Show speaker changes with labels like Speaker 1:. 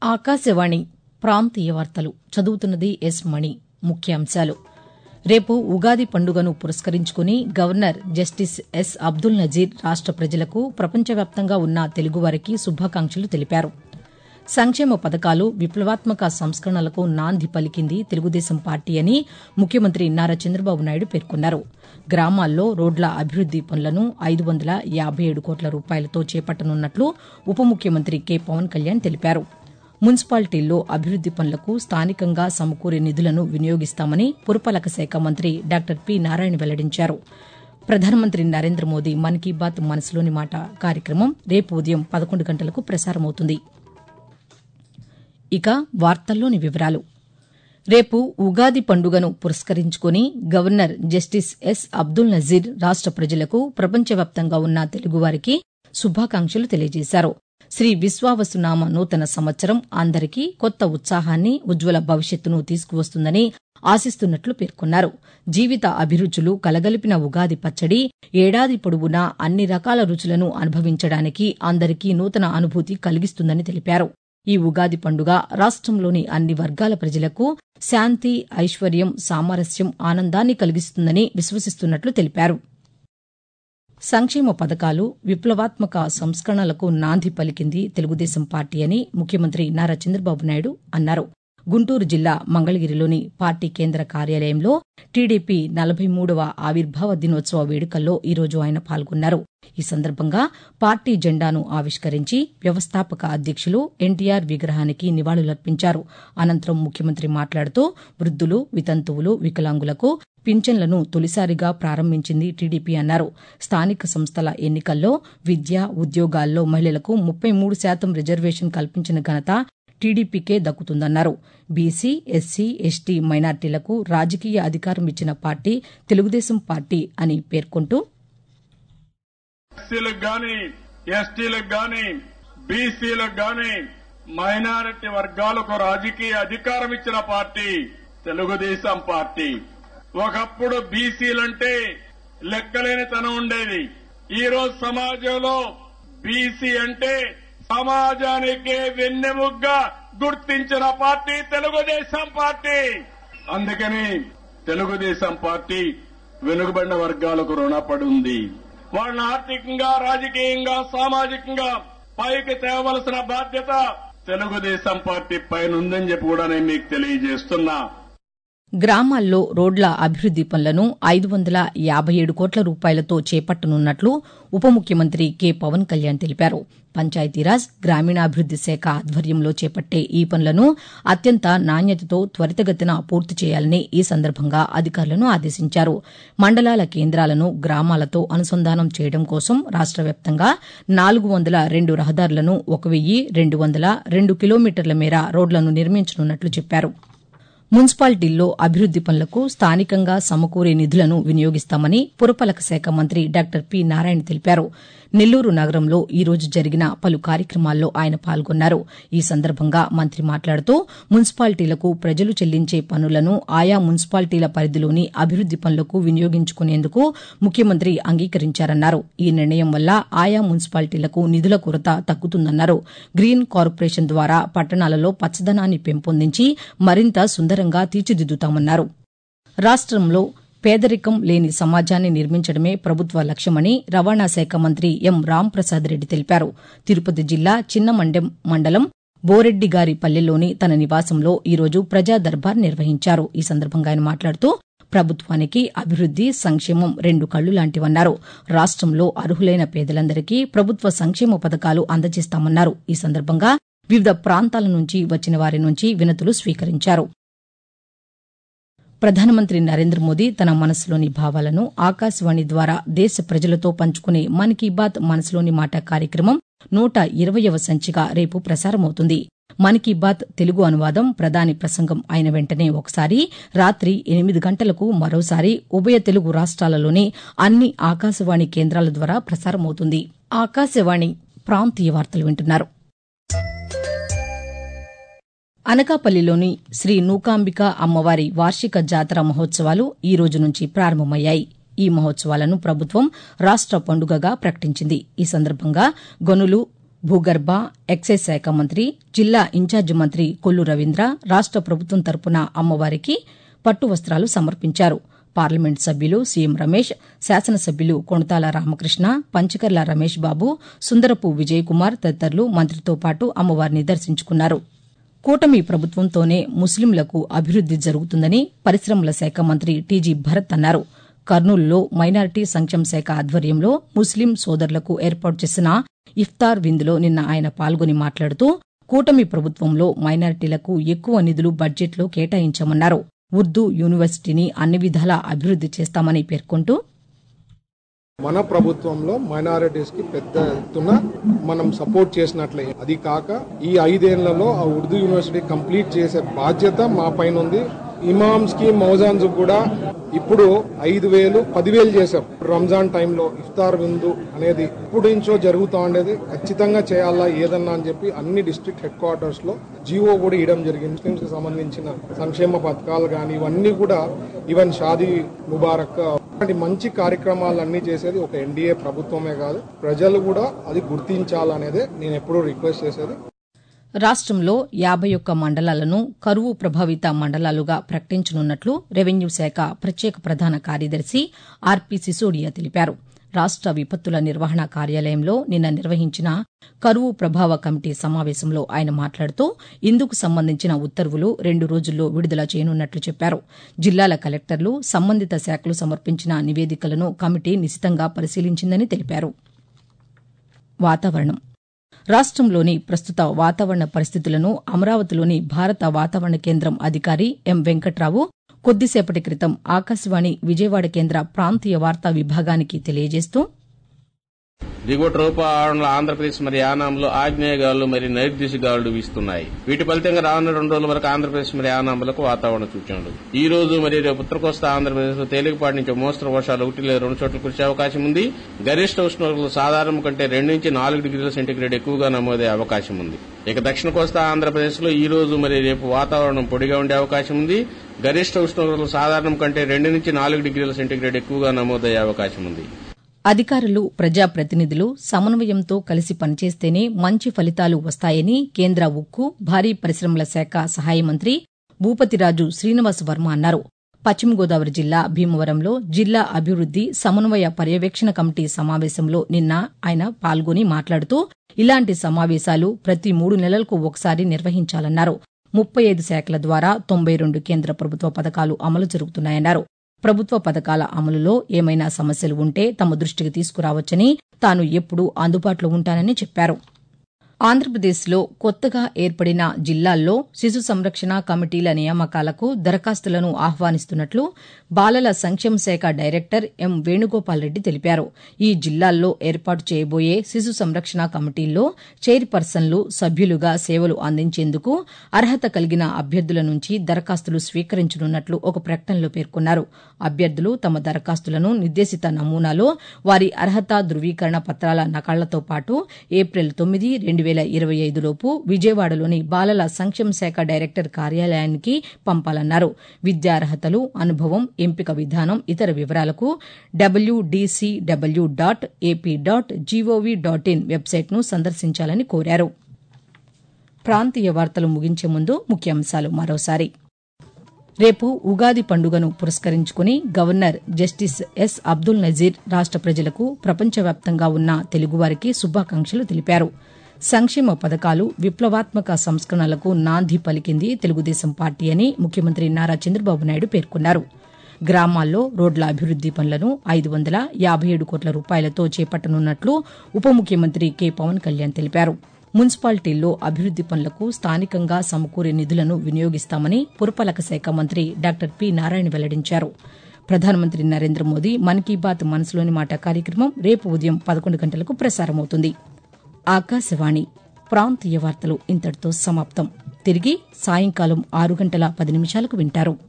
Speaker 1: ఆకాశవాణి ప్రాంతీయ వార్తలు చదువుతున్నది ఎస్ మణి ముఖ్యాంశాలు రేపు ఉగాది పండుగను పురస్కరించుకుని గవర్నర్ జస్టిస్ ఎస్ అబ్దుల్ నజీర్ రాష్ట ప్రజలకు ప్రపంచవ్యాప్తంగా ఉన్న తెలుగువారికి శుభాకాంక్షలు తెలిపారు సంక్షేమ పథకాలు విప్లవాత్మక సంస్కరణలకు నాంది పలికింది తెలుగుదేశం పార్టీ అని ముఖ్యమంత్రి నారా చంద్రబాబు నాయుడు పేర్కొన్నారు గ్రామాల్లో రోడ్ల అభివృద్ది పనులను ఐదు వందల యాబై ఏడు కోట్ల రూపాయలతో చేపట్టనున్నట్లు ఉప ముఖ్యమంత్రి కె పవన్ కళ్యాణ్ తెలిపారు మున్సిపాలిటీల్లో అభివృద్ది పనులకు స్థానికంగా సమకూరే నిధులను వినియోగిస్తామని పురపాలక శాఖ మంత్రి డాక్టర్ పి నారాయణ వెల్లడించారు ప్రధానమంత్రి నరేంద్ర మోదీ మన్ కీ బాత్ మనసులోని మాట కార్యక్రమం రేపు ఉదయం పదకొండు గంటలకు ప్రసారమవుతుంది ఇక వార్తల్లోని వివరాలు రేపు ఉగాది పండుగను పురస్కరించుకుని గవర్నర్ జస్టిస్ ఎస్ అబ్దుల్ నజీర్ రాష్ట ప్రజలకు ప్రపంచవ్యాప్తంగా ఉన్న తెలుగువారికి శుభాకాంక్షలు తెలియజేశారు శ్రీ విశ్వావసునామ నూతన సంవత్సరం అందరికీ కొత్త ఉత్సాహాన్ని ఉజ్వల భవిష్యత్తును తీసుకువస్తుందని ఆశిస్తున్నట్లు పేర్కొన్నారు జీవిత అభిరుచులు కలగలిపిన ఉగాది పచ్చడి ఏడాది పొడవునా అన్ని రకాల రుచులను అనుభవించడానికి అందరికీ నూతన అనుభూతి కలిగిస్తుందని తెలిపారు ఈ ఉగాది పండుగ రాష్టంలోని అన్ని వర్గాల ప్రజలకు శాంతి ఐశ్వర్యం సామరస్యం ఆనందాన్ని కలిగిస్తుందని విశ్వసిస్తున్నట్లు తెలిపారు సంక్షేమ పథకాలు విప్లవాత్మక సంస్కరణలకు నాంది పలికింది తెలుగుదేశం పార్టీ అని ముఖ్యమంత్రి నారా చంద్రబాబు నాయుడు అన్నారు గుంటూరు జిల్లా మంగళగిరిలోని పార్టీ కేంద్ర కార్యాలయంలో టీడీపీ నలభై మూడవ ఆవిర్భావ దినోత్సవ వేడుకల్లో ఈరోజు ఆయన పాల్గొన్నారు ఈ సందర్భంగా పార్టీ జెండాను ఆవిష్కరించి వ్యవస్థాపక అధ్యక్షులు ఎన్టీఆర్ విగ్రహానికి నివాళులర్పించారు అనంతరం ముఖ్యమంత్రి మాట్లాడుతూ వృద్దులు వితంతువులు వికలాంగులకు పింఛన్లను తొలిసారిగా ప్రారంభించింది టీడీపీ అన్నారు స్థానిక సంస్థల ఎన్నికల్లో విద్య ఉద్యోగాల్లో మహిళలకు ముప్పై మూడు శాతం రిజర్వేషన్ కల్పించిన ఘనత టీడీపీకే దక్కుతుందన్నారు బీసీ ఎస్సీ ఎస్టీ మైనార్టీలకు రాజకీయ అధికారం ఇచ్చిన పార్టీ తెలుగుదేశం పార్టీ అని పేర్కొంటూ
Speaker 2: ఎస్సీలకు గాని ఎస్టీలకు గాని బీసీలకు గాని మైనారిటీ వర్గాలకు రాజకీయ అధికారం ఇచ్చిన పార్టీ తెలుగుదేశం పార్టీ ఒకప్పుడు బీసీలంటే లెక్కలేనితనం ఉండేది ఈ రోజు సమాజంలో బీసీ అంటే సమాజానికే వెన్నెముగ్గా గుర్తించిన పార్టీ తెలుగుదేశం పార్టీ అందుకని తెలుగుదేశం పార్టీ వెనుకబడిన వర్గాలకు రుణపడి ఉంది వాళ్ళని ఆర్థికంగా రాజకీయంగా సామాజికంగా పైకి తేవలసిన బాధ్యత తెలుగుదేశం పార్టీ పైన ఉందని చెప్పి కూడా నేను మీకు తెలియజేస్తున్నా
Speaker 1: గ్రామాల్లో రోడ్ల అభివృద్ది పనులను ఐదు వందల యాబై ఏడు కోట్ల రూపాయలతో చేపట్టనున్నట్లు ఉప ముఖ్యమంత్రి కె పవన్ కళ్యాణ్ తెలిపారు పంచాయతీరాజ్ గ్రామీణాభివృద్ది శాఖ ఆధ్వర్యంలో చేపట్టే ఈ పనులను అత్యంత నాణ్యతతో త్వరితగతిన పూర్తి చేయాలని ఈ సందర్భంగా అధికారులను ఆదేశించారు మండలాల కేంద్రాలను గ్రామాలతో అనుసంధానం చేయడం కోసం రాష్ట వ్యాప్తంగా నాలుగు వందల రెండు రహదారులను ఒక వెయ్యి రెండు వందల రెండు కిలోమీటర్ల మేర రోడ్లను నిర్మించనున్నట్లు చెప్పారు మున్సిపాలిటీల్లో అభివృద్ది పనులకు స్థానికంగా సమకూరే నిధులను వినియోగిస్తామని పురపాలక శాఖ మంత్రి డాక్టర్ పి నారాయణ తెలిపారు నెల్లూరు నగరంలో ఈ రోజు జరిగిన పలు కార్యక్రమాల్లో ఆయన పాల్గొన్నారు ఈ సందర్భంగా మంత్రి మాట్లాడుతూ మున్సిపాలిటీలకు ప్రజలు చెల్లించే పనులను ఆయా మున్సిపాలిటీల పరిధిలోని అభివృద్ది పనులకు వినియోగించుకునేందుకు ముఖ్యమంత్రి అంగీకరించారన్నారు ఈ నిర్ణయం వల్ల ఆయా మున్సిపాలిటీలకు నిధుల కొరత తగ్గుతుందన్నారు గ్రీన్ కార్పొరేషన్ ద్వారా పట్టణాలలో పచ్చదనాన్ని పెంపొందించి మరింత సుందరంగా తీర్చిదిద్దుతామన్నారు రాష్టంలో పేదరికం లేని సమాజాన్ని నిర్మించడమే ప్రభుత్వ లక్ష్యమని రవాణా శాఖ మంత్రి ఎం రాంప్రసాద్ రెడ్డి తెలిపారు తిరుపతి జిల్లా చిన్నమండెం మండలం బోరెడ్డిగారి పల్లెల్లోని తన నివాసంలో ఈరోజు ప్రజా దర్బార్ నిర్వహించారు ఈ సందర్భంగా ఆయన మాట్లాడుతూ ప్రభుత్వానికి అభివృద్ది సంక్షేమం రెండు కళ్లు లాంటివన్నారు రాష్టంలో అర్హులైన పేదలందరికీ ప్రభుత్వ సంక్షేమ పథకాలు అందజేస్తామన్నారు ఈ సందర్భంగా వివిధ ప్రాంతాల నుంచి వచ్చిన వారి నుంచి వినతులు స్వీకరించారు ప్రధానమంత్రి నరేంద్ర మోదీ తన మనసులోని భావాలను ఆకాశవాణి ద్వారా దేశ ప్రజలతో పంచుకునే మన్ కీ బాత్ మనసులోని మాట కార్యక్రమం నూట ఇరవయవ సంచిక రేపు ప్రసారమవుతుంది మన్ కీ బాత్ తెలుగు అనువాదం ప్రధాని ప్రసంగం అయిన వెంటనే ఒకసారి రాత్రి ఎనిమిది గంటలకు మరోసారి ఉభయ తెలుగు రాష్ట్రాలలోని అన్ని ఆకాశవాణి కేంద్రాల ద్వారా ప్రసారమవుతుంది ఆకాశవాణి ప్రాంతీయ వార్తలు వింటున్నారు అనకాపల్లిలోని శ్రీ నూకాంబిక అమ్మవారి వార్షిక జాతర మహోత్సవాలు ఈ రోజు నుంచి ప్రారంభమయ్యాయి ఈ మహోత్సవాలను ప్రభుత్వం రాష్ట పండుగగా ప్రకటించింది ఈ సందర్భంగా గనులు భూగర్భ ఎక్సైజ్ శాఖ మంత్రి జిల్లా ఇన్ఛార్జి మంత్రి కొల్లు రవీంద్ర రాష్ట ప్రభుత్వం తరపున అమ్మవారికి పట్టు వస్త్రాలు సమర్పించారు పార్లమెంట్ సభ్యులు సీఎం రమేష్ శాసనసభ్యులు కొణతాల రామకృష్ణ పంచకర్ల రమేష్ బాబు సుందరపు విజయ్ కుమార్ తదితరులు మంత్రితో పాటు అమ్మవారిని దర్శించుకున్నారు కూటమి ప్రభుత్వంతోనే ముస్లింలకు అభివృద్ది జరుగుతుందని పరిశ్రమల శాఖ మంత్రి టీజీ భరత్ అన్నారు కర్నూలులో మైనారిటీ సంక్షేమ శాఖ ఆధ్వర్యంలో ముస్లిం సోదరులకు ఏర్పాటు చేసిన ఇఫ్తార్ విందులో నిన్న ఆయన పాల్గొని మాట్లాడుతూ కూటమి ప్రభుత్వంలో మైనారిటీలకు ఎక్కువ నిధులు బడ్జెట్లో కేటాయించామన్నారు ఉర్దూ యూనివర్సిటీని అన్ని విధాలా అభివృద్ది చేస్తామని పేర్కొంటూ
Speaker 3: మన ప్రభుత్వంలో మైనారిటీస్ కి పెద్ద ఎత్తున మనం సపోర్ట్ చేసినట్లే అది కాక ఈ ఐదేళ్లలో ఆ ఉర్దూ యూనివర్సిటీ కంప్లీట్ చేసే బాధ్యత మా పైన ఉంది ఇమామ్స్ కి మౌజాన్స్ కూడా ఇప్పుడు ఐదు వేలు పదివేలు చేశాం రంజాన్ టైంలో ఇఫ్తార్ విందు అనేది ఇప్పుడు నుంచో జరుగుతూ ఉండేది ఖచ్చితంగా చేయాలా ఏదన్నా అని చెప్పి అన్ని డిస్ట్రిక్ట్ హెడ్ క్వార్టర్స్ లో జీవో కూడా ఇవ్వడం జరిగింది ముస్లింస్ కి సంబంధించిన సంక్షేమ పథకాలు కానీ ఇవన్నీ కూడా ఈవెన్ షాదీ ముబారక్ అలాంటి మంచి కార్యక్రమాలన్నీ చేసేది ఒక ఎన్డీఏ ప్రభుత్వమే కాదు ప్రజలు కూడా అది గుర్తించాలనేదే నేను ఎప్పుడూ రిక్వెస్ట్ చేసేది
Speaker 1: రాష్టంలో యాభై ఒక్క మండలాలను కరువు ప్రభావిత మండలాలుగా ప్రకటించనున్నట్లు రెవెన్యూ శాఖ ప్రత్యేక ప్రధాన కార్యదర్శి ఆర్పి సిసోడియా తెలిపారు రాష్ట విపత్తుల నిర్వహణ కార్యాలయంలో నిన్న నిర్వహించిన కరువు ప్రభావ కమిటీ సమావేశంలో ఆయన మాట్లాడుతూ ఇందుకు సంబంధించిన ఉత్తర్వులు రెండు రోజుల్లో విడుదల చేయనున్నట్లు చెప్పారు జిల్లాల కలెక్టర్లు సంబంధిత శాఖలు సమర్పించిన నివేదికలను కమిటీ నిశితంగా పరిశీలించిందని తెలిపారు వాతావరణం రాష్టంలోని ప్రస్తుత వాతావరణ పరిస్థితులను అమరావతిలోని భారత వాతావరణ కేంద్రం అధికారి ఎం వెంకట్రావు కొద్దిసేపటి క్రితం ఆకాశవాణి విజయవాడ కేంద్ర ప్రాంతీయ వార్తా విభాగానికి తెలియజేస్తూ
Speaker 4: దిగువ ట్రోపావరణలో ఆంధ్రప్రదేశ్ మరి యానాంలో ఆగ్నేయ గాలులు మరి నైరుదిశ గాలులు వీస్తున్నాయి వీటి ఫలితంగా రానున్న రెండు రోజుల వరకు ఆంధ్రప్రదేశ్ మరి యానాంలకు వాతావరణ సూచనలు ఈ రోజు మరి రేపు ఉత్తర కోస్తా ఆంధ్రప్రదేశ్ లో తేలికపాటి నుంచి మోస్తరు వర్షాలు ఒకటి లేదా రెండు చోట్ల కురిసే అవకాశం ఉంది గరిష్ట ఉష్ణోగ్రతలు సాధారణం కంటే రెండు నుంచి నాలుగు డిగ్రీల సెంటీగ్రేడ్ ఎక్కువగా నమోదయ్యే అవకాశం ఉంది ఇక దక్షిణ కోస్తా ఆంధ్రప్రదేశ్ లో ఈ రోజు మరి రేపు వాతావరణం పొడిగా ఉండే అవకాశం ఉంది గరిష్ట ఉష్ణోగ్రతలు సాధారణం కంటే రెండు నుంచి నాలుగు డిగ్రీల సెంటీగ్రేడ్ ఎక్కువగా నమోదయ్యే అవకాశం ఉంది
Speaker 1: అధికారులు ప్రజాప్రతినిధులు సమన్వయంతో కలిసి పనిచేస్తేనే మంచి ఫలితాలు వస్తాయని కేంద్ర ఉక్కు భారీ పరిశ్రమల శాఖ సహాయ మంత్రి భూపతిరాజు శ్రీనివాస్ వర్మ అన్నారు పశ్చిమ గోదావరి జిల్లా భీమవరంలో జిల్లా అభివృద్ది సమన్వయ పర్యవేక్షణ కమిటీ సమావేశంలో నిన్న ఆయన పాల్గొని మాట్లాడుతూ ఇలాంటి సమావేశాలు ప్రతి మూడు నెలలకు ఒకసారి నిర్వహించాలన్నారు ముప్పై ఐదు శాఖల ద్వారా తొంభై రెండు కేంద్ర ప్రభుత్వ పథకాలు అమలు జరుగుతున్నాయన్నారు ప్రభుత్వ పథకాల అమలులో ఏమైనా సమస్యలు ఉంటే తమ దృష్టికి తీసుకురావచ్చని తాను ఎప్పుడూ అందుబాటులో ఉంటానని చెప్పారు ఆంధ్రప్రదేశ్లో కొత్తగా ఏర్పడిన జిల్లాల్లో శిశు సంరక్షణ కమిటీల నియామకాలకు దరఖాస్తులను ఆహ్వానిస్తున్నట్లు బాలల సంక్షేమ శాఖ డైరెక్టర్ ఎం వేణుగోపాల్ రెడ్డి తెలిపారు ఈ జిల్లాల్లో ఏర్పాటు చేయబోయే శిశు సంరక్షణ కమిటీల్లో చైర్పర్సన్లు సభ్యులుగా సేవలు అందించేందుకు అర్హత కలిగిన అభ్యర్థుల నుంచి దరఖాస్తులు స్వీకరించనున్నట్లు ఒక ప్రకటనలో పేర్కొన్నారు అభ్యర్థులు తమ దరఖాస్తులను నిర్దేశిత నమూనాలో వారి అర్హత ధృవీకరణ పత్రాల నకళ్లతో పాటు ఏప్రిల్ తొమ్మిది రెండు వేల ఇరవై ఐదులోపు విజయవాడలోని బాలల సంక్షేమ శాఖ డైరెక్టర్ కార్యాలయానికి పంపాలన్నారు విద్యార్హతలు అనుభవం ఎంపిక విధానం ఇతర వివరాలకు W D C W dot AP dot G O V dot in వెబ్సైట్ను సందర్శించాలని కోరారు ప్రాంతీయ వార్తలు ముగించే ముందు ముఖ్యాంశాలు మరోసారి రేపు ఉగాది పండుగను పురస్కరించుకుని గవర్నర్ జస్టిస్ ఎస్ అబ్దుల్ నజీర్ రాష్ట ప్రజలకు ప్రపంచవ్యాప్తంగా ఉన్న తెలుగువారికి శుభాకాంక్షలు తెలిపారు సంక్షేమ పథకాలు విప్లవాత్మక సంస్కరణలకు నాంది పలికింది తెలుగుదేశం పార్టీ అని ముఖ్యమంత్రి నారా చంద్రబాబు నాయుడు పేర్కొన్నారు గ్రామాల్లో రోడ్ల అభివృద్ది పనులను ఐదు వందల యాభై ఏడు కోట్ల రూపాయలతో చేపట్టనున్నట్లు ఉప ముఖ్యమంత్రి కె పవన్ కళ్యాణ్ తెలిపారు మున్సిపాలిటీల్లో అభివృద్ది పనులకు స్థానికంగా సమకూరే నిధులను వినియోగిస్తామని పురపాలక శాఖ మంత్రి డాక్టర్ పి నారాయణ వెల్లడించారు ప్రధానమంత్రి నరేంద్ర మోదీ మన్ కీ బాత్ మనసులోని మాట కార్యక్రమం రేపు ఉదయం పదకొండు గంటలకు ప్రసారమవుతుంది ఆకాశవాణి ప్రాంతీయ వార్తలు ఇంతటితో సమాప్తం తిరిగి సాయంకాలం ఆరు గంటల పది నిమిషాలకు వింటారు